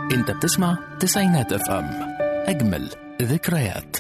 انت بتسمع تسعينات اف ام اجمل ذكريات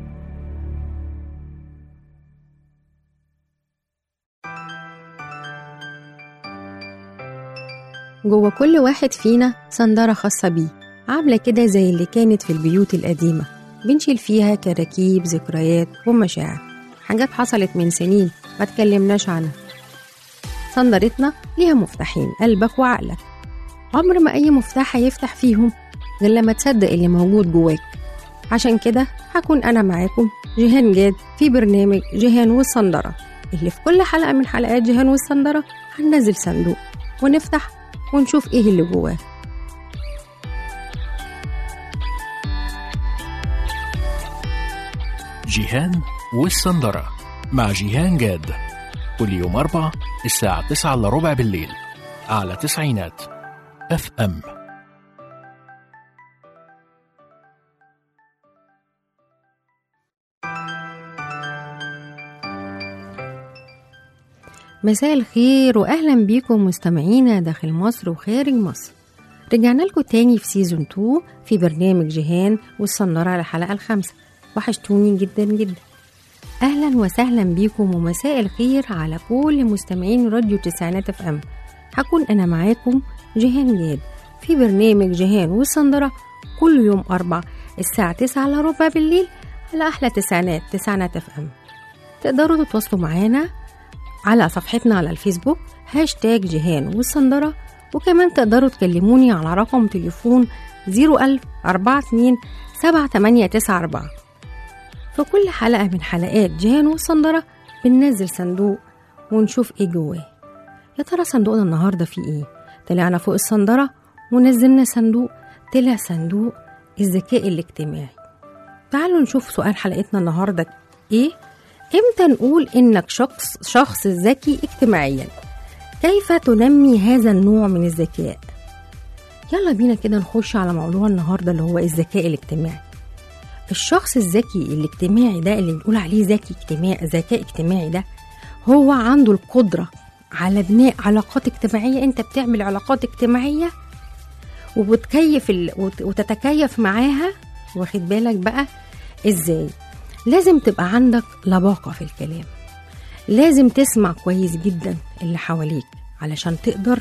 جوه كل واحد فينا صندرة خاصة بيه عاملة كده زي اللي كانت في البيوت القديمة بنشيل فيها كراكيب ذكريات ومشاعر حاجات حصلت من سنين ما تكلمناش عنها صندرتنا ليها مفتاحين قلبك وعقلك عمر ما أي مفتاح هيفتح فيهم غير لما تصدق اللي موجود جواك عشان كده هكون أنا معاكم جيهان جاد في برنامج جيهان والصندرة اللي في كل حلقة من حلقات جيهان والصندرة هننزل صندوق ونفتح ونشوف ايه اللي جواه جيهان والسندرة مع جيهان جاد كل يوم أربع الساعة تسعة إلا ربع بالليل على تسعينات اف ام مساء الخير واهلا بيكم مستمعينا داخل مصر وخارج مصر رجعنا لكم تاني في سيزون 2 في برنامج جيهان والصنارة على الحلقة الخامسة وحشتوني جدا جدا اهلا وسهلا بيكم ومساء الخير على كل مستمعين راديو تسعينات اف ام هكون انا معاكم جيهان جاد في برنامج جيهان والصندرة كل يوم أربع الساعة تسعة إلا ربع بالليل على أحلى تسعينات تسعينات اف ام تقدروا تتواصلوا معانا على صفحتنا على الفيسبوك هاشتاج جيهان والصندرة وكمان تقدروا تكلموني على رقم تليفون 01000 42 7894 في كل حلقة من حلقات جيهان والصندرة بننزل صندوق ونشوف ايه جواه يا ترى صندوقنا النهاردة فيه ايه طلعنا فوق الصندرة ونزلنا صندوق طلع صندوق الذكاء الاجتماعي تعالوا نشوف سؤال حلقتنا النهاردة ايه امتى نقول انك شخص شخص ذكي اجتماعيا كيف تنمي هذا النوع من الذكاء يلا بينا كده نخش على موضوع النهارده اللي هو الذكاء الاجتماعي الشخص الذكي الاجتماعي ده اللي بنقول عليه ذكي اجتماعي ذكاء اجتماعي ده هو عنده القدرة على بناء علاقات اجتماعية انت بتعمل علاقات اجتماعية وبتكيف ال... وت- وتتكيف معاها واخد بالك بقى ازاي لازم تبقى عندك لباقة في الكلام لازم تسمع كويس جدا اللي حواليك علشان تقدر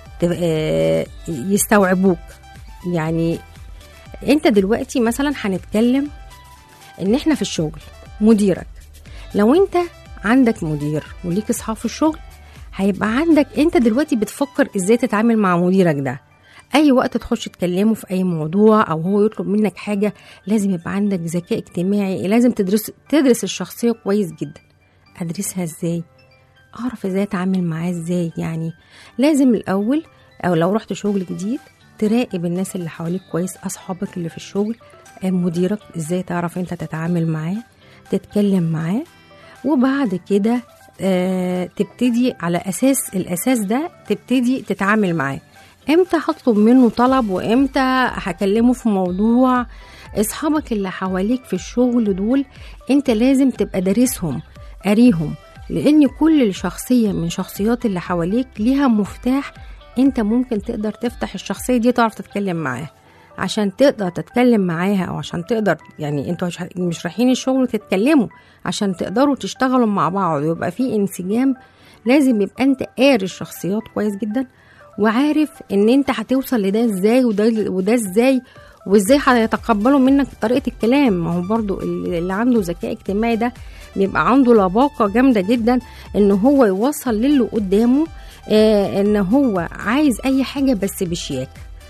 تبقى يستوعبوك يعني انت دلوقتي مثلا هنتكلم ان احنا في الشغل مديرك لو انت عندك مدير وليك اصحاب في الشغل هيبقى عندك انت دلوقتي بتفكر ازاي تتعامل مع مديرك ده اي وقت تخش تكلمه في اي موضوع او هو يطلب منك حاجه لازم يبقى عندك ذكاء اجتماعي لازم تدرس تدرس الشخصيه كويس جدا ادرسها ازاي اعرف ازاي اتعامل معاه ازاي يعني لازم الاول او لو رحت شغل جديد تراقب الناس اللي حواليك كويس اصحابك اللي في الشغل آه، مديرك ازاي تعرف انت تتعامل معاه تتكلم معاه وبعد كده آه تبتدي على اساس الاساس ده تبتدي تتعامل معاه امتى هطلب منه طلب وامتى هكلمه في موضوع اصحابك اللي حواليك في الشغل دول انت لازم تبقى دارسهم قاريهم لان كل شخصيه من شخصيات اللي حواليك ليها مفتاح انت ممكن تقدر تفتح الشخصيه دي تعرف تتكلم معاها عشان تقدر تتكلم معاها او عشان تقدر يعني انتوا مش- مش رايحين الشغل تتكلموا عشان تقدروا تشتغلوا مع بعض ويبقى في انسجام لازم يبقى انت قاري الشخصيات كويس جدا وعارف ان انت هتوصل لده ازاي وده وده ازاي وازاي هيتقبلوا منك طريقه الكلام ما هو برضو اللي اللي عنده ذكاء اجتماعي ده بيبقى عنده لباقه جامده جدا ان هو يوصل للي قدامه آه ان هو عايز اي حاجه بس بشياكه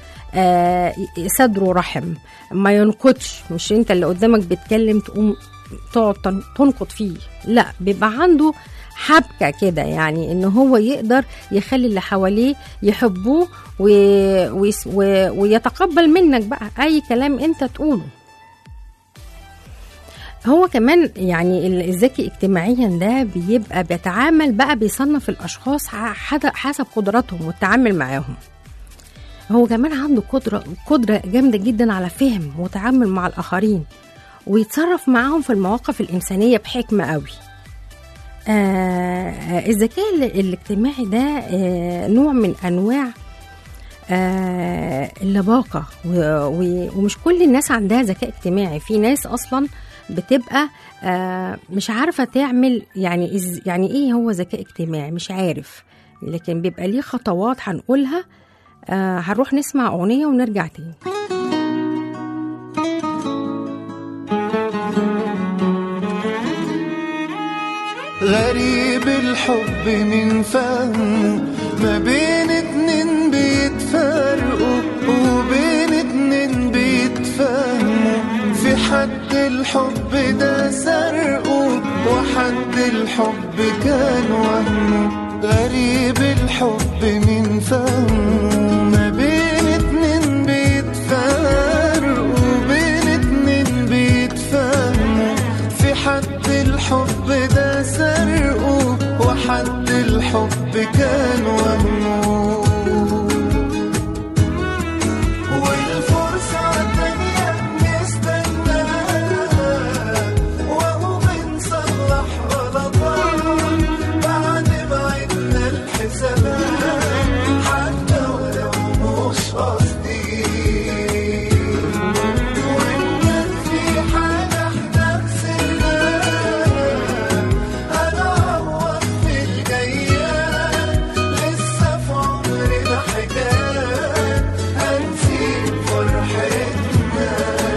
آه صدره رحم ما ينقدش مش انت اللي قدامك بتكلم تقوم تقعد تن- تنقد فيه لا بيبقى عنده حبكة كده يعني ان هو يقدر يخلي اللي حواليه يحبوه و... ويس... و... ويتقبل منك بقى اي كلام انت تقوله هو كمان يعني ال- الذكي اجتماعيا ده بيبقى بيتعامل بقى بيصنف الاشخاص ع- حد- حسب قدراتهم والتعامل معاهم هو كمان عنده قدرة قدرة جامدة جدا على فهم وتعامل مع الآخرين ويتصرف معاهم في المواقف الإنسانية بحكمة قوي آه الذكاء ال- الاجتماعي ده آه نوع من أنواع آه اللباقة و- و- ومش كل الناس عندها ذكاء اجتماعي في ناس أصلا بتبقى آه مش عارفة تعمل يعني إز يعني إيه هو ذكاء اجتماعي مش عارف لكن بيبقى ليه خطوات هنقولها آه هنروح نسمع أغنية ونرجع تاني غريب الحب من فهمه ما بين اتنين بيتفرقوا وبين اتنين بيتفهموا في حد الحب ده سرقه وحد الحب كان وهمه غريب الحب من فهمه ما بين اتنين بيتفرقوا وبين اتنين بيتفهموا في حد الحب ده سرقه وحد الحب كان وهمه والفرصة التانية بنستناها وهو بنصلح غلطات بعد ما عدنا الحسابات حتى ولو مش قصدي وإن كان في حاجة احنا خسرناها هنعوض في الجايات لسه في عمرنا حكايات هنسيب فرحتنا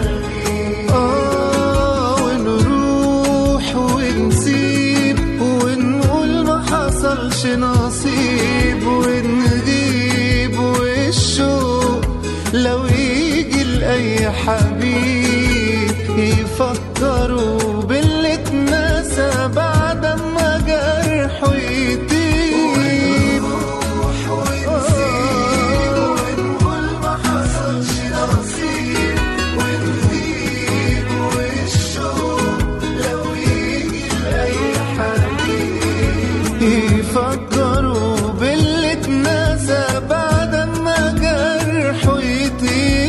آه ونروح ونسيب ونقول ما حصلش نصيب ونغيب والشوق لو يجي لأي حبيب يفكروا باللي اتنسى بعد ما جرحه يطيب ونروح ونسيب ونقول ما حصلش نصيب ونغيب والشوق لو يجي لأي حبيب يفكروا باللي اتنسى بعد ما جرحه يطيب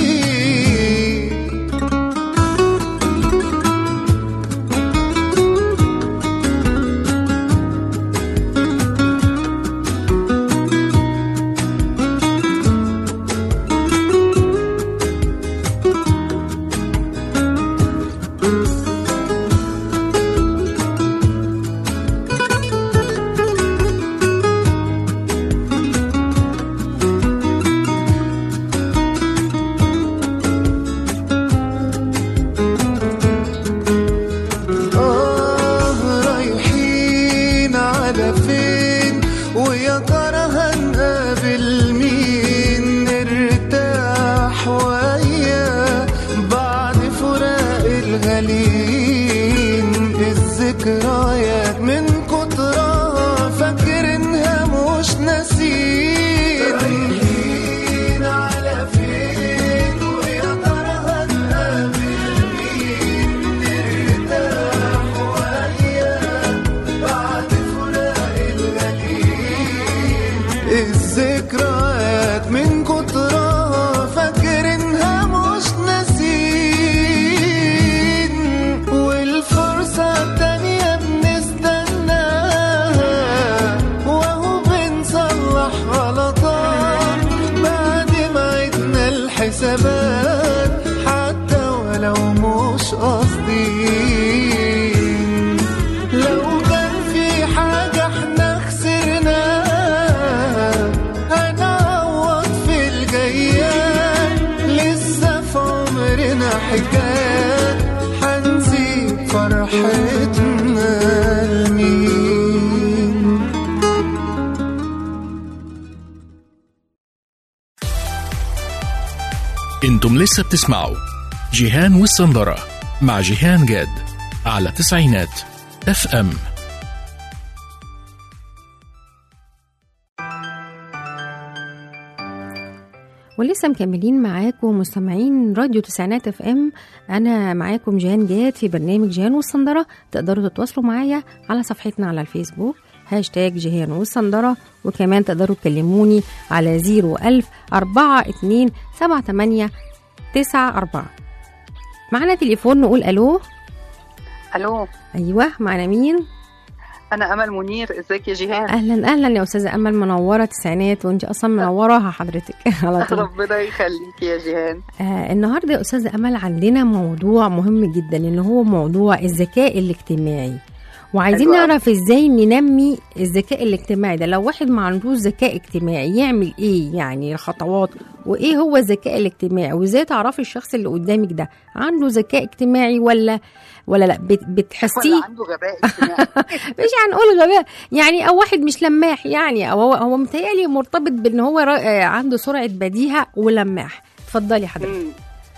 آه رايحين على فين ويا ترى هنقابل مين نرتاح وياه بعد فراق الغاليين الذكريات من كترها فاكرينها مش ناسين رايحين على فين ويا ترى هنقابل مين نرتاح وياه بعد فراق الغاليين الذكريات من كترها فاكرينها مش ناسين والفرصة التانية بنستناها وهو بنصلح غلطات بعد ما عدنا الحسابات حتى ولو مش قاصدين لو كان في حاجة احنا خسرناها هنعوض في الجايات لسه في عمرنا حكايات هنسيب فرحتنا لمين انتم لسه بتسمعوا جيهان والسندرة مع جيهان جاد على تسعينات اف ام ولسه مكملين معاكم مستمعين راديو تسعينات اف ام انا معاكم جيهان جاد في برنامج جيهان والصندره تقدروا تتواصلوا معايا على صفحتنا على الفيسبوك هاشتاج جيهان والصندره وكمان تقدروا تكلموني على 01000 42 78 94 معنا تليفون نقول الو الو ايوه معنا مين انا امل منير ازيك يا جيهان اهلا اهلا يا استاذه امل منوره تسعينات وانت اصلا منوراها حضرتك على طول ربنا يخليك يا جيهان آه النهارده يا استاذه امل عندنا موضوع مهم جدا اللي هو موضوع الذكاء الاجتماعي وعايزين حلو أوي. نعرف ازاي ننمي الذكاء الاجتماعي ده لو واحد ما عندوش ذكاء اجتماعي يعمل ايه يعني الخطوات وايه هو الذكاء الاجتماعي وازاي تعرفي الشخص اللي قدامك ده عنده ذكاء اجتماعي ولا ولا لا بت- بتحسيه ولا عنده غباء اجتماعي مش هنقول غباء يعني او واحد مش لماح يعني او هو هو متهيألي مرتبط بان هو را- آه، عنده سرعه بديهه ولماح اتفضلي حضرتك مم.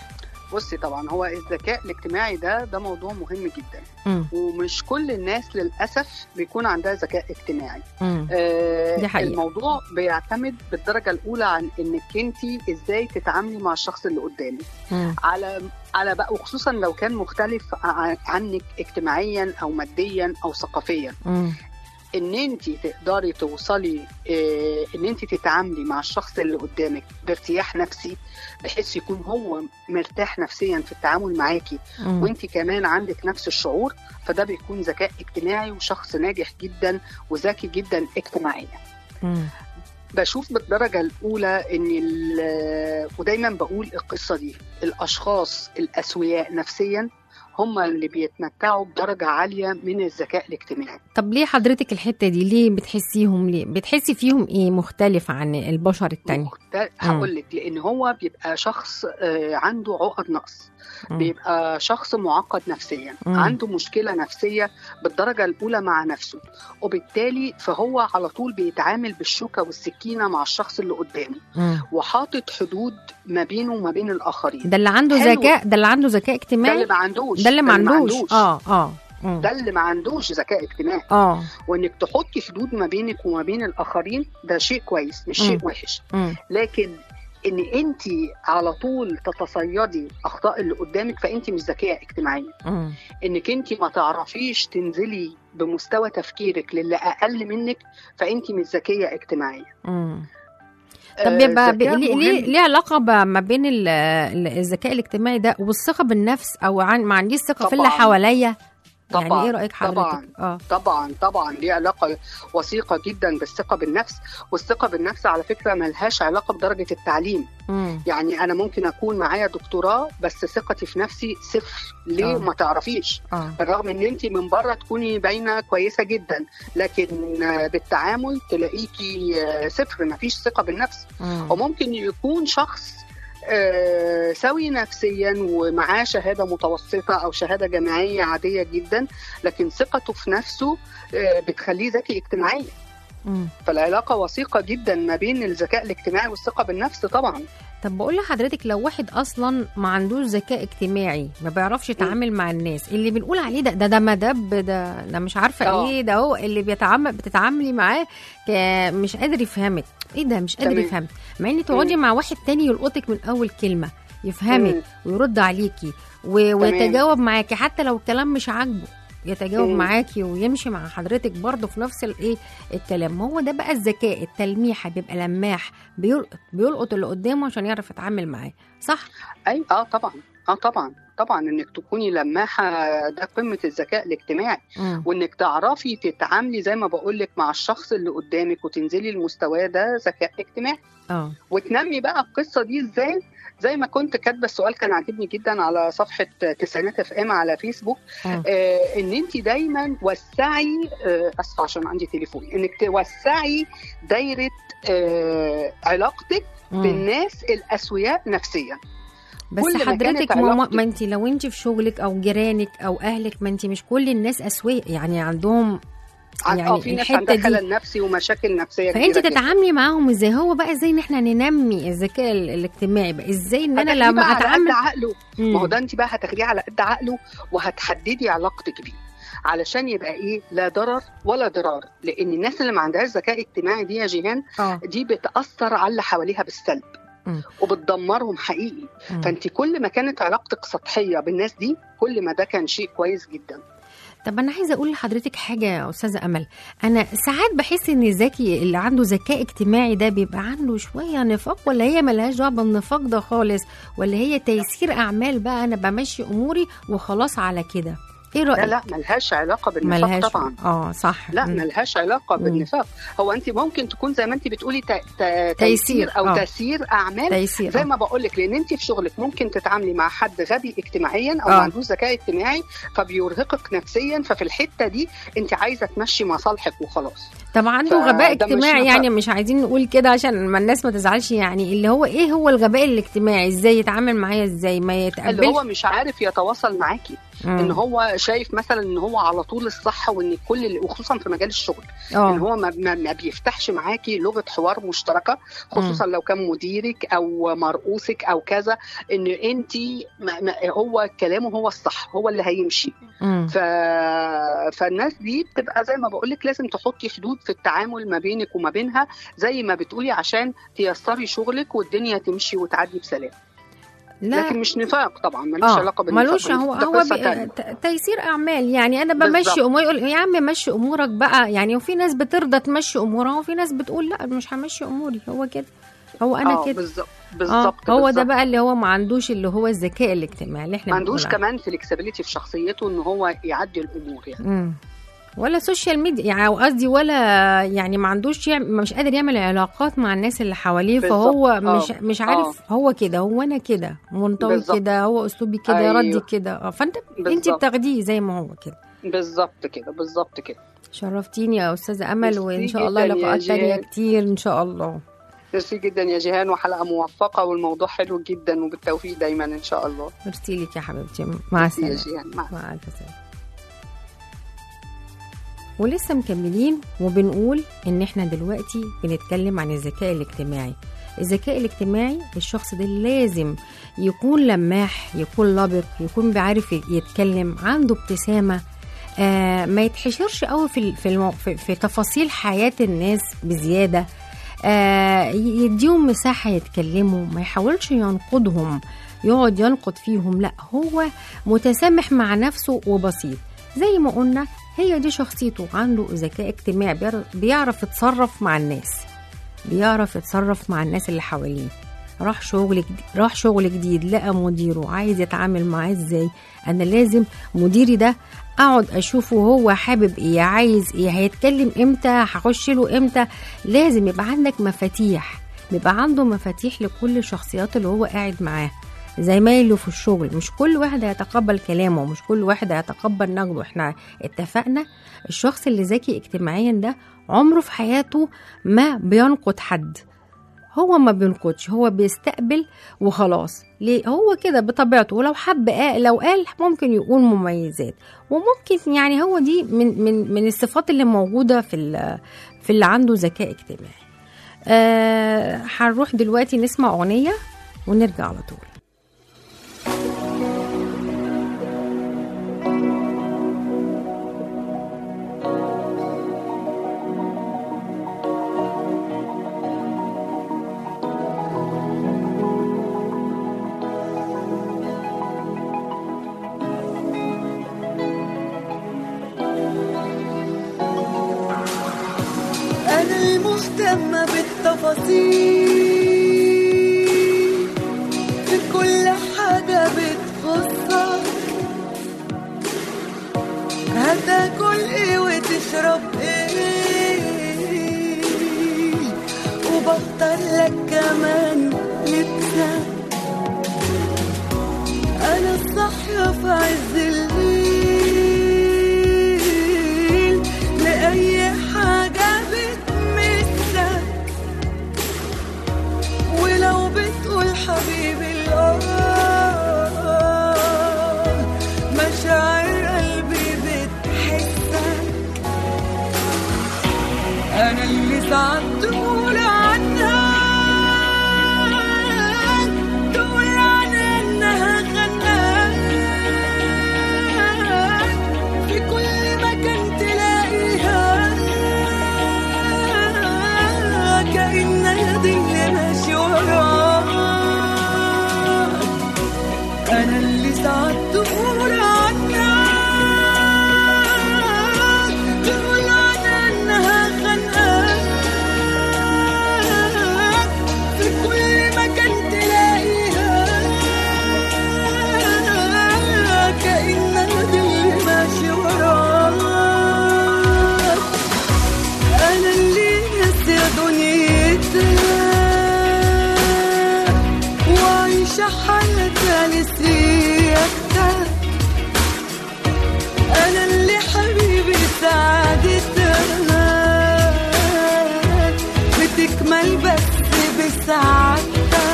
بصي طبعا هو الذكاء الاجتماعي ده ده موضوع مهم جدا مم. ومش كل الناس للاسف بيكون عندها ذكاء اجتماعي مم. آه دي حقيقة. الموضوع بيعتمد بالدرجه الاولى عن انك انت ازاي تتعاملي مع الشخص اللي قدامك مم. على على بقى وخصوصا لو كان مختلف ع- عنك اجتماعيا او ماديا او ثقافيا مم. ان انت تقدري توصلي آه، ان انت تتعاملي مع الشخص اللي قدامك بارتياح نفسي بحيث يكون هو مرتاح نفسيا في التعامل معاكي مم. وانت كمان عندك نفس الشعور فده بيكون ذكاء اجتماعي وشخص ناجح جدا وذكي جدا اجتماعيا مم. بشوف بالدرجة الأولى إن ال- ودايما بقول القصة دي الأشخاص الأسوياء نفسيا هم اللي بيتمتعوا بدرجة عالية من الذكاء الاجتماعي طب ليه حضرتك الحته دي ليه بتحسيهم ليه بتحسي فيهم ايه مختلف عن البشر التاني هقول لك لأن هو بيبقى شخص آه، عنده عقد نقص مم. بيبقى شخص معقد نفسيا مم. عنده مشكلة نفسية بالدرجة الأولى مع نفسه وبالتالي فهو على طول بيتعامل بالشوكة والسكينة مع الشخص اللي قدامه مم. وحاطط حدود ما بينه وما بين الآخرين ده اللي عنده حلو. ذكاء ده اللي عنده ذكاء ده اجتماعي اللي ما عندوش ده اللي ما عندوش اه اه مم. ده اللي ما عندوش ذكاء اجتماعي اه وانك تحطي حدود ما بينك وما بين الاخرين ده شيء كويس مش مم. شيء وحش مم. لكن ان انت على طول تتصيدي اخطاء اللي قدامك فانت مش ذكيه اجتماعيا مم. انك انت ما تعرفيش تنزلي بمستوى تفكيرك للي اقل منك فانت مش ذكيه اجتماعيا مم. آه، طب يبقى ب- ذكاء ليه مهم. ليه ليه علاقه ب- ما بين ال- ال- الذكاء الاجتماعي ده والثقه بالنفس او عن ما عنديش ثقه في اللي طبعاً. حواليا يعني طبعاً. ايه رايك حضرتك طبعاً. اه طبعا طبعا ليه علاقه وثيقه جدا بالثقه بالنفس والثقه بالنفس على فكره ملهاش علاقه بدرجه التعليم مم. يعني انا ممكن اكون معايا دكتوراه بس ثقتي في نفسي صفر ليه آه. ما تعرفيش اه بالرغم ان انت من بره تكوني باينه كويسه جدا لكن آه، بالتعامل تلاقيكي آه، صفر ما فيش ثقه بالنفس مم. وممكن يكون شخص آه، سوي نفسيا ومعاه شهاده متوسطه او شهاده جامعيه عاديه جدا لكن ثقته في نفسه آه، بتخليه ذكي اجتماعيا مم. فالعلاقه وثيقه جدا ما بين الذكاء الاجتماعي والثقه بالنفس طبعا طب بقول لحضرتك لو واحد اصلا ما عندوش ذكاء اجتماعي ما بيعرفش يتعامل مع الناس اللي بنقول عليه ده ده ده مدب ده ده مش عارفه آه. ايه ده هو اللي بيتعامل بتتعاملي معاه ك- مش قادر يفهمك ايه ده مش قادر تمام. يفهمك مع ان تقعدي مع واحد تاني يلقطك من اول كلمه يفهمك مم. ويرد عليكي و- ويتجاوب معاكي حتى لو الكلام مش عاجبه يتجاوب مم. معاكي ويمشي مع حضرتك برضه في نفس الايه الكلام ما هو ده بقى الذكاء التلميحه بيبقى لماح بيلقط بيلقط اللي قدامه عشان يعرف يتعامل معاه صح اي اه طبعا اه طبعا طبعا انك تكوني لماحه ده قمه الذكاء الاجتماعي مم. وانك تعرفي تتعاملي زي ما بقول لك مع الشخص اللي قدامك وتنزلي لمستواه ده ذكاء اجتماعي اه وتنمي بقى القصه دي ازاي زي ما كنت كاتبه السؤال كان عاجبني جدا على صفحه تسعينات اف ام على فيسبوك آه. آه ان انت دايما وسعي آه اسفه عشان عندي تليفون انك توسعي دايره آه علاقتك مم. بالناس الاسوياء نفسيا بس كل ما كانت حضرتك ما, علاقتك- ما انت لو انت في شغلك او جيرانك او اهلك ما انت مش كل الناس اسوياء يعني عندهم عن- يعني اه في ناس الحتة عندها دي- خلل نفسي ومشاكل نفسيه فانت كتيرة جداً. تتعاملي معاهم ازاي هو بقى ازاي ان احنا ننمي الذكاء ال- الاجتماعي بقى ازاي ان انا هتاخديه لما بقى على قد اتعامل عقله مم. ما هو ده انت بقى هتاخديه على قد عقله وهتحددي علاقتك بيه علشان يبقى ايه لا ضرر ولا ضرار لان الناس اللي ما عندهاش ذكاء اجتماعي دي يا جيهان اه دي بتاثر على اللي حواليها بالسلب مم. وبتدمرهم حقيقي مم. فانت كل ما كانت علاقتك سطحيه بالناس دي كل ما ده كان شيء كويس جدا طب انا عايزه اقول لحضرتك حاجه يا استاذه امل انا ساعات بحس ان الذكي اللي عنده ذكاء اجتماعي ده بيبقى عنده شويه نفاق ولا هي ملهاش دعوه بالنفاق ده خالص ولا هي تيسير اعمال بقى انا بمشي اموري وخلاص على كده ايه لا رايك لا ملهاش علاقه بالنفاق ملهاش طبعا اه صح لا مم. ملهاش علاقه مم. بالنفاق هو انت ممكن تكون زي ما انت بتقولي ت- ت- تيسير، تيسير او آه. تسيير اعمال تيسير زي آه. ما بقول لك لان انت في شغلك ممكن تتعاملي مع حد غبي اجتماعيا او آه. ما عندوش ذكاء اجتماعي فبيرهقك نفسيا ففي الحته دي انت عايزه تمشي مصالحك وخلاص طبعا عنده فده غباء مش اجتماعي نفاق. يعني مش عايزين نقول كده عشان ما الناس ما تزعلش يعني اللي هو ايه هو الغباء الاجتماعي ازاي يتعامل معايا ازاي ما اللي يتقبلش هو مش عارف يتواصل معاكي مم. ان هو شايف مثلا ان هو على طول الصح وان كل اللي- وخصوصا في مجال الشغل ان اه هو ما, ما, ما بيفتحش معاكي لغه حوار مشتركه خصوصا لو كان مديرك او مرؤوسك او كذا ان انت ما ما هو كلامه هو الصح هو اللي هيمشي مم. ف... فالناس دي بتبقى زي ما بقول لك لازم تحطي حدود في التعامل ما بينك وما بينها زي ما بتقولي عشان تيسري شغلك والدنيا تمشي وتعدي بسلام لا لكن مش نفاق طبعا ملوش اه علاقه بالنفاق ملوش هو ده هو قصة بي... تانية. ت- تيسير اعمال يعني انا بمشي بالظبط. اموري يقول يا عم مشي امورك بقى يعني وفي ناس بترضى تمشي امورها وفي ناس بتقول لا مش همشي اموري هو كده هو انا اه كده بالظبط اه بالظبط هو ده بالظبط. بقى اللي هو ما عندوش اللي هو الذكاء الاجتماعي اللي احنا ما عندوش بنقول عليه. كمان فلكسبيليتي في شخصيته ان هو يعدي الامور يعني مم. ولا سوشيال ميديا يعني أو قصدي ولا يعني ما عندوش يعمل مش قادر يعمل علاقات مع الناس اللي حواليه بالظبط. فهو آه. مش مش عارف هو كده هو انا كده منطوي بالظبط. كده هو اسلوبي كده أيوه. ردي كده اه فانت انت بالظبط. بتاخديه زي ما هو كده بالظبط كده بالظبط كده شرفتيني يا استاذه امل ميرسي وان شاء الله جداً يا لقاءات تانية جيهان. كتير ان شاء الله ميرسي جدا يا جيهان وحلقه موفقه والموضوع حلو جدا وبالتوفيق دايما ان شاء الله ميرسي لك يا حبيبتي مع ميرسي يا السلامه جيهان مع مع الف سلامه ولسه مكملين وبنقول ان احنا دلوقتي بنتكلم عن الذكاء الاجتماعي الذكاء الاجتماعي الشخص ده لازم يكون لماح يكون لبق يكون بيعرف يتكلم عنده ابتسامه آه ما يتحشرش قوي في ال- في, المو... في في تفاصيل حياه الناس بزياده آه ي- يديهم مساحه يتكلموا ما يحاولش ينقدهم يقعد ينقد فيهم لا هو متسامح مع نفسه وبسيط زي ما قلنا هي دي شخصيته عنده ذكاء اجتماعي بيعر- بيعرف يتصرف مع الناس بيعرف يتصرف مع الناس اللي حواليه راح شغل جديد راح شغل جديد لقى مديره عايز يتعامل معاه ازاي انا لازم مديري ده اقعد اشوفه هو حابب ايه عايز ايه هيتكلم امتى هخش له امتى لازم يبقى عندك مفاتيح بيبقى عنده مفاتيح لكل الشخصيات اللي هو قاعد معاه زمايله في الشغل مش كل واحد هيتقبل كلامه مش كل واحد هيتقبل نقده احنا اتفقنا الشخص اللي ذكي اجتماعيا ده عمره في حياته ما بينقد حد هو ما بينقدش هو بيستقبل وخلاص ليه هو كده بطبيعته ولو حب قال لو قال ممكن يقول مميزات وممكن يعني هو دي من من من الصفات اللي موجوده في ال- في اللي عنده ذكاء اجتماعي آه هنروح دلوقتي نسمع اغنيه ونرجع على طول أنا المهتمة بالتفاصيل في كل حاجة بتخصك هتاكل ايه وتشرب ايه وبختار لك كمان لبسك أنا الصاحية في عز الليل لأي حاجة بتمسك ولو بتقول حبيبي الله مشاعر قلبي بتحسك أنا اللي ساعات تقول عنها تقول عنها إنها خناك في كل مكان تلاقيها كأنها دي اللي ماشي وراك أنا اللي ساعات تقول عنها تقول عنها إنها خانقاك دنيتها وعايشة حياتها لسيادتها أنا اللي حبيبي سعادتها بتكمل بس بسعادتها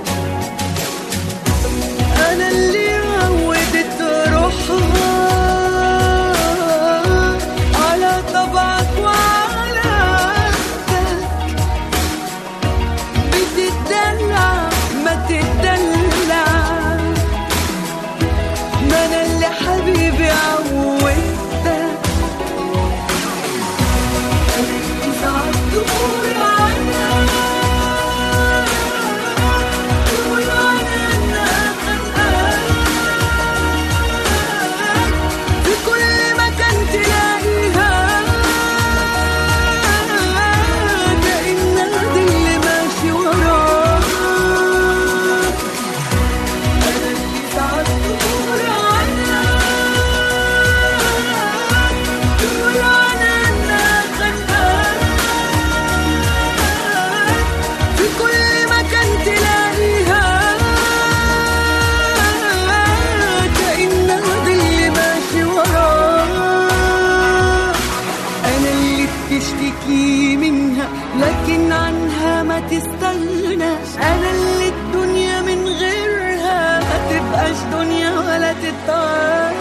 أنا اللي عودت روحها على طبعك وعلى عادتك بتدلع ما تدلع ما أنا اللي حبيبي عودتك أنا اللي ساعات تقول عنها تقول عنها إنها خانقاك في كل مكان تلاقيها كأنها دي اللي ماشي وراك أنا اللي ساعات تقول عنها تقول عنها إنها خانقاك في كل مكان تلاقيها كأنها دي اللي ماشي وراك أنا اللي بتشتكي منها لكن عنها ما تستغناش أنا اللي الدنيا من غيرها ما تبقاش دنيا ولا تتعاش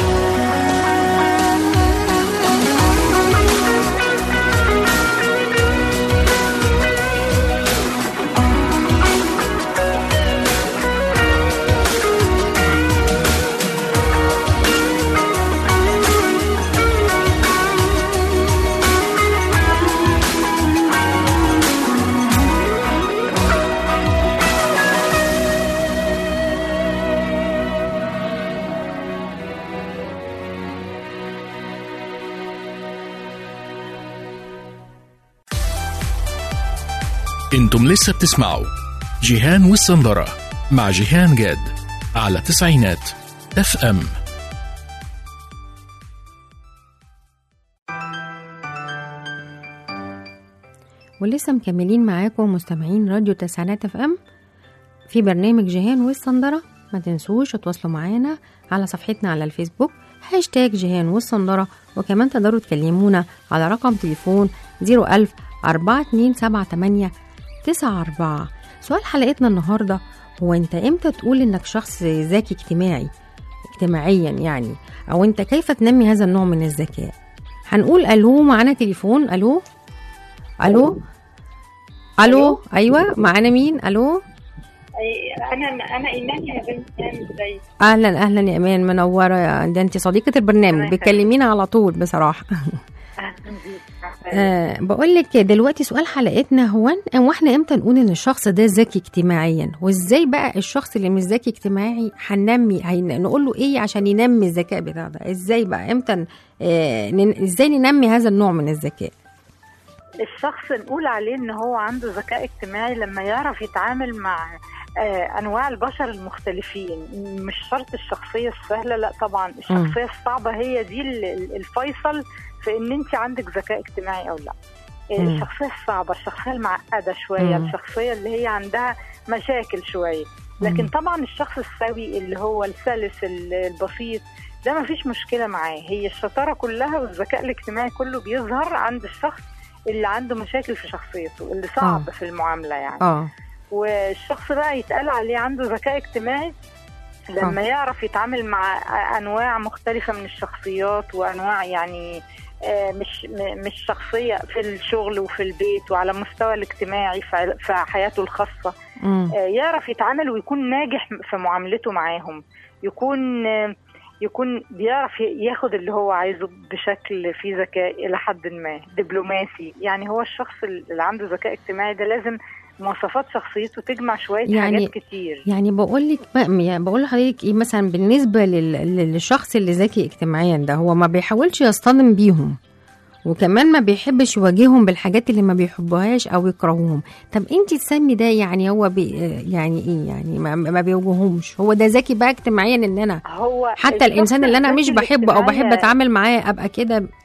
انتم لسه بتسمعوا جيهان والسندرة مع جيهان جاد على تسعينات اف ام ولسه مكملين معاكم مستمعين راديو تسعينات اف ام في برنامج جيهان والصندرة ما تنسوش تتواصلوا معانا على صفحتنا على الفيسبوك هاشتاج جيهان والصندرة وكمان تقدروا تكلمونا على رقم تليفون 01000 4278 94 سؤال حلقتنا النهاردة هو انت امتى تقول انك شخص ذكي اجتماعي اجتماعيا يعني او انت كيف تنمي هذا النوع من الذكاء هنقول الو معانا تليفون الو الو الو ايوه معانا مين الو انا انا ايمان يا بنت ايمان ازاي اهلا اهلا يا امان منوره يا- ده انت صديقه البرنامج الله يخليك. بتكلمينا على طول بصراحه أه بقول لك دلوقتي سؤال حلقتنا هو أن- هو احنا امتى نقول ان الشخص ده ذكي اجتماعيا وازاي بقى الشخص اللي مش ذكي اجتماعي هننمي هن- نقول له ايه عشان ينمي الذكاء بتاعه ده ازاي بقى امتى ن- آه، نن- ازاي ننمي هذا النوع من الذكاء الشخص نقول عليه ان هو عنده ذكاء اجتماعي لما يعرف يتعامل مع آه، انواع البشر المختلفين مش شرط الشخصيه السهله لا طبعا الشخصيه الصعبه هي دي ال- ال- الفيصل في ان انت عندك ذكاء اجتماعي او لا آه، مم. الشخصيه الصعبه الشخصيه المعقده شويه مم. الشخصيه اللي هي عندها مشاكل شويه لكن مم. طبعا الشخص السوي اللي هو السلس ال- البسيط ده ما فيش مشكله معاه هي الشطاره كلها والذكاء الاجتماعي كله بيظهر عند الشخص اللي عنده مشاكل في شخصيته اللي صعب آه. في المعامله يعني اه والشخص بقى يتقال عليه عنده ذكاء اجتماعي لما يعرف يتعامل مع انواع مختلفه من الشخصيات وانواع يعني آه، مش م- مش شخصيه في الشغل وفي البيت وعلى المستوى الاجتماعي في في حياته الخاصه مم. آه، يعرف يتعامل ويكون ناجح في معاملته معاهم يكون آه، يكون بيعرف ي- ياخد اللي هو عايزه بشكل فيه ذكاء الى حد ما دبلوماسي يعني هو الشخص اللي عنده ذكاء اجتماعي ده لازم مواصفات شخصيته تجمع شويه يعني- حاجات كتير يعني بقول لك يعني بقول لحضرتك ايه مثلا بالنسبه لل- للشخص اللي ذكي اجتماعيا ده هو ما بيحاولش يصطدم بيهم وكمان ما بيحبش يواجههم بالحاجات اللي ما بيحبوهاش او يكرهوهم طب انت تسمي ده يعني هو بي يعني ايه يعني ما, ما بيواجههمش هو ده ذكي بقى اجتماعيا ان انا هو حتى الشخص الانسان اللي انا مش الذكي بحبه او بحب الاجتماعي- اتعامل معاه ابقى كده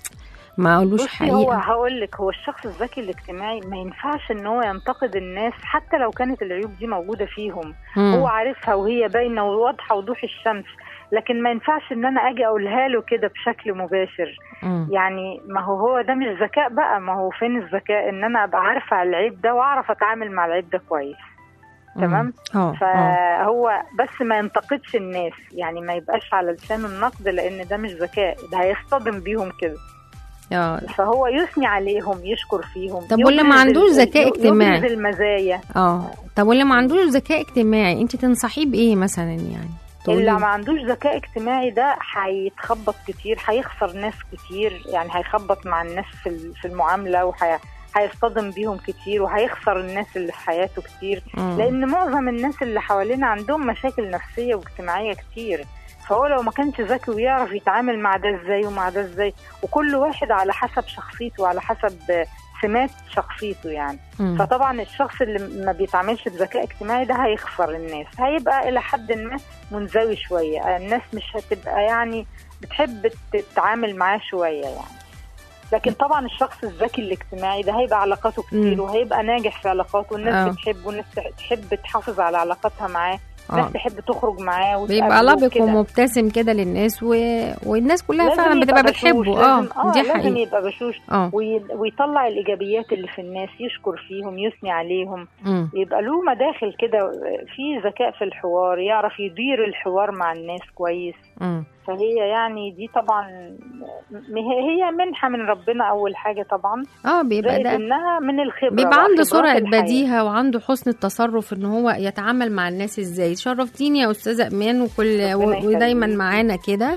ما اقولوش بصي هو حقيقه هقول لك هو الشخص الذكي الاجتماعي ما ينفعش ان هو ينتقد الناس حتى لو كانت العيوب دي موجوده فيهم مم. هو عارفها وهي باينه وواضحه وضوح الشمس لكن ما ينفعش ان انا اجي اقولها له كده بشكل مباشر مم. يعني ما هو هو ده مش ذكاء بقى ما هو فين الذكاء ان انا ابقى عارفه على العيب ده واعرف اتعامل مع العيب ده كويس تمام اه اه فهو بس ما ينتقدش الناس يعني ما يبقاش على لسانه النقد لان ده مش ذكاء ده هيصطدم بيهم كده اه فهو يثني عليهم يشكر فيهم طب واللي ما يبرز عندوش ال- ذكاء يبرز اجتماعي؟ المزايا اه طب واللي ما عندوش ذكاء اجتماعي انت تنصحيه بايه مثلا يعني تقولي اللي له. ما عندوش ذكاء اجتماعي ده هيتخبط كتير هيخسر ناس كتير يعني هيخبط مع الناس في ال- في المعامله وهي هيصطدم بيهم كتير وهيخسر الناس اللي في حياته كتير مم. لان معظم الناس اللي حوالينا عندهم مشاكل نفسيه واجتماعيه كتير فهو لو ما كانش ذكي ويعرف يتعامل مع ده ازاي ومع ده ازاي وكل واحد على حسب شخصيته وعلى حسب سمات شخصيته يعني مم. فطبعا الشخص اللي ما بيتعاملش بذكاء اجتماعي ده هيخسر الناس هيبقى الى حد ما منزوي شويه الناس مش هتبقى يعني بتحب تتعامل معاه شويه يعني لكن طبعا الشخص الذكي الاجتماعي ده هيبقى علاقاته كتير مم. وهيبقى ناجح في علاقاته والناس آه. بتحبه والناس تحب تحافظ على علاقاتها معاه آه. الناس تحب تخرج معاه بيبقى وتقابله لبق وكده. ومبتسم كده للناس و... والناس كلها لازم فعلا يبقى بتبقى بشوش، بتحبه اه لازم اه دي لازم حقيقة يبقى بشوش اه وي- ويطلع الايجابيات اللي في الناس يشكر فيهم يثني عليهم مم. يبقى له مداخل كده في ذكاء في الحوار يعرف يدير الحوار مع الناس كويس مم. فهي يعني دي طبعا م- هي هي منحة من ربنا أول حاجة طبعا اه بيبقى زائد ده إنها من الخبرة بيبقى بقى، عنده خبرات سرعة الحياة. بديهة وعنده حسن التصرف ان هو يتعامل مع الناس ازاي شرفتيني يا استاذة امان وكل ربنا و- ودايما يخليك. معانا كده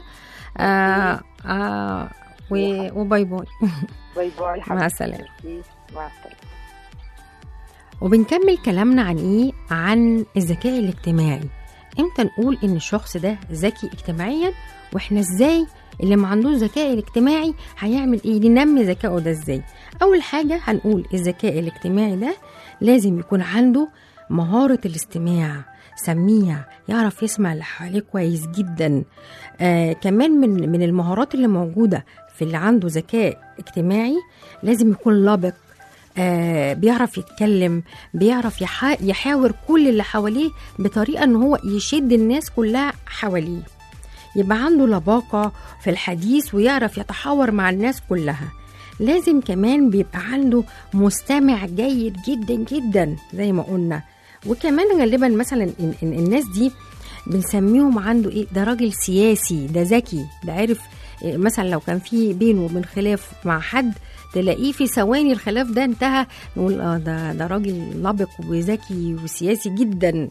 آه آه و- وباي باي باي باي مع حبيبتي. السلامة. مع السلامة وبنكمل كلامنا عن ايه عن الذكاء الاجتماعي امتى نقول ان الشخص ده ذكي اجتماعيا واحنا ازاي اللي ما عندوش ذكاء الاجتماعي هيعمل ايه ننمي ذكائه ده ازاي اول حاجه هنقول الذكاء الاجتماعي ده لازم يكون عنده مهاره الاستماع سميع يعرف يسمع اللي حواليه كويس جدا آه كمان من من المهارات اللي موجوده في اللي عنده ذكاء اجتماعي لازم يكون لبق آه بيعرف يتكلم بيعرف يحا يحاور كل اللي حواليه بطريقه ان هو يشد الناس كلها حواليه يبقى عنده لباقه في الحديث ويعرف يتحاور مع الناس كلها لازم كمان بيبقى عنده مستمع جيد جدا جدا زي ما قلنا وكمان غالبا مثلا إن إن الناس دي بنسميهم عنده ايه ده راجل سياسي ده ذكي ده عارف إيه، مثلا لو كان في بينه وبين خلاف مع حد تلاقيه في ثواني الخلاف ده انتهى نقول اه ده ده راجل لبق وذكي وسياسي جدا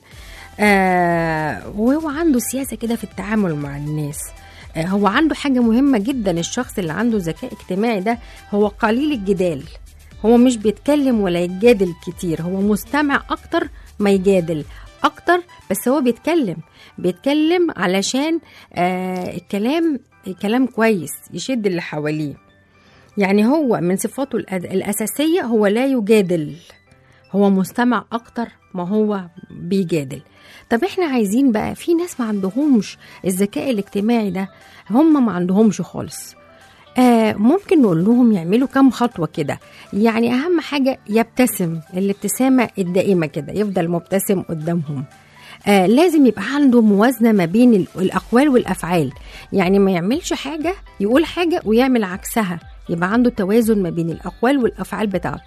آه وهو عنده سياسه كده في التعامل مع الناس آه هو عنده حاجه مهمه جدا الشخص اللي عنده ذكاء اجتماعي ده هو قليل الجدال هو مش بيتكلم ولا يتجادل كتير هو مستمع اكتر ما يجادل اكتر بس هو بيتكلم بيتكلم علشان آه الكلام كلام كويس يشد اللي حواليه يعني هو من صفاته الأد- الأساسية هو لا يجادل هو مستمع أكتر ما هو بيجادل طب احنا عايزين بقى في ناس ما عندهمش الذكاء الاجتماعي ده هم ما عندهمش خالص آه ممكن نقول لهم يعملوا كام خطوة كده يعني أهم حاجة يبتسم الابتسامة الدائمة كده يفضل مبتسم قدامهم آه لازم يبقى عنده موازنة ما بين ال- الأقوال والأفعال يعني ما يعملش حاجة يقول حاجة ويعمل عكسها يبقى عنده توازن ما بين الأقوال والأفعال بتاعته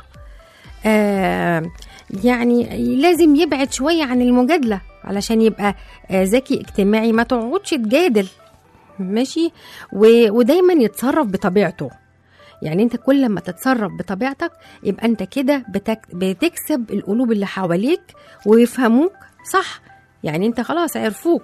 آه يعني لازم يبعد شوية عن المجادلة علشان يبقى آه ذكي اجتماعي ما تقعدش تجادل ماشي و... ودايما يتصرف بطبيعته يعني انت كل ما تتصرف بطبيعتك يبقى انت كده بتك... بتكسب القلوب اللي حواليك ويفهموك صح يعني انت خلاص عرفوك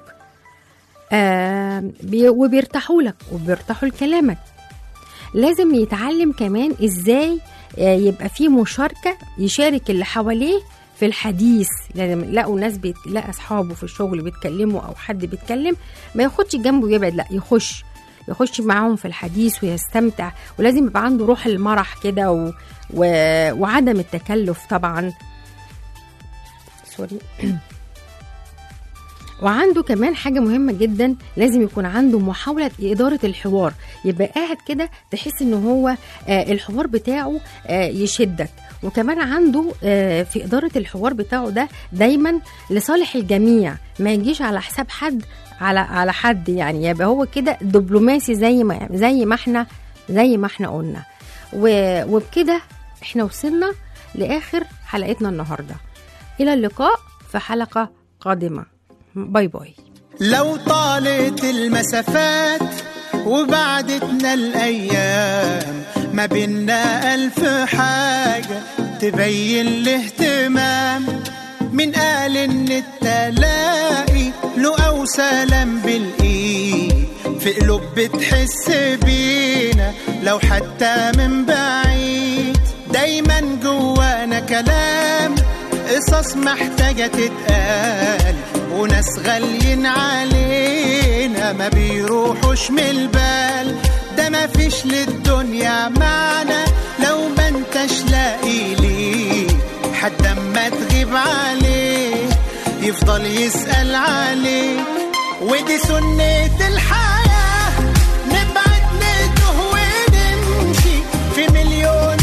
آه بي... وبيرتاحوا لك وبيرتاحوا لكلامك لازم يتعلم كمان ازاي آه، يبقى في مشاركة يشارك اللي حواليه في الحديث لما لقوا ناس بيت... لقى اصحابه في الشغل بيتكلموا او حد بيتكلم ما ياخدش جنبه ويبعد لا يخش يخش معاهم في الحديث ويستمتع ولازم يبقى عنده روح المرح كده و... و... وعدم التكلف طبعا سوري وعنده كمان حاجة مهمة جدا لازم يكون عنده محاولة إدارة الحوار يبقى قاعد كده تحس إن هو آه، الحوار بتاعه آه، يشدك وكمان عنده آه، في إدارة الحوار بتاعه ده دايما لصالح الجميع ما يجيش على حساب حد على على حد يعني يبقى هو كده دبلوماسي زي ما زي ما احنا زي ما احنا قلنا و- وبكده احنا وصلنا لآخر حلقتنا النهارده إلى اللقاء في حلقة قادمة باي باي لو طالت المسافات وبعدتنا الأيام ما بينا ألف حاجة تبين الاهتمام من قال إن التلاقي له أو سلام بالإيد في قلوب بتحس بينا لو حتى من بعيد دايما جوانا كلام قصص محتاجة تتقال وناس غاليين علينا ما بيروحوش من البال ده ما فيش للدنيا معنى لو ما انتش لاقي ليه حد اما تغيب عليه يفضل يسأل عليك ودي سنة الحياة نبعد نتوه ونمشي في مليون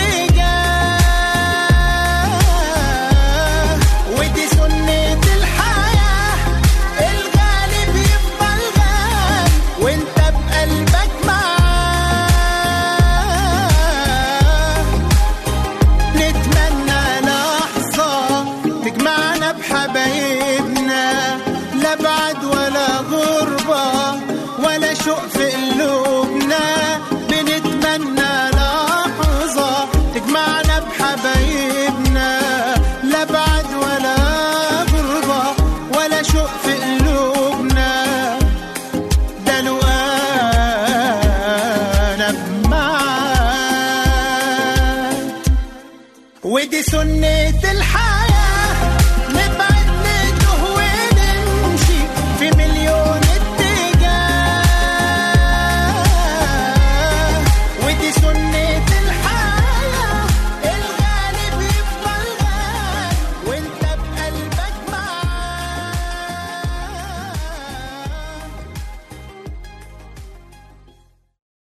اتجاه ودي سنة الحياة الغالب يفضل غالي وانت بقلبك معاه نتمنى لحظة تجمعنا بحبايبنا لا بعد ولا غربة ولا شوق في قلوبنا بنتمنى لحظة تجمعنا بحبايبنا لا بعد ولا غربة ولا شوق في قلوبنا ده لو انا معاك ودي سنة الحياة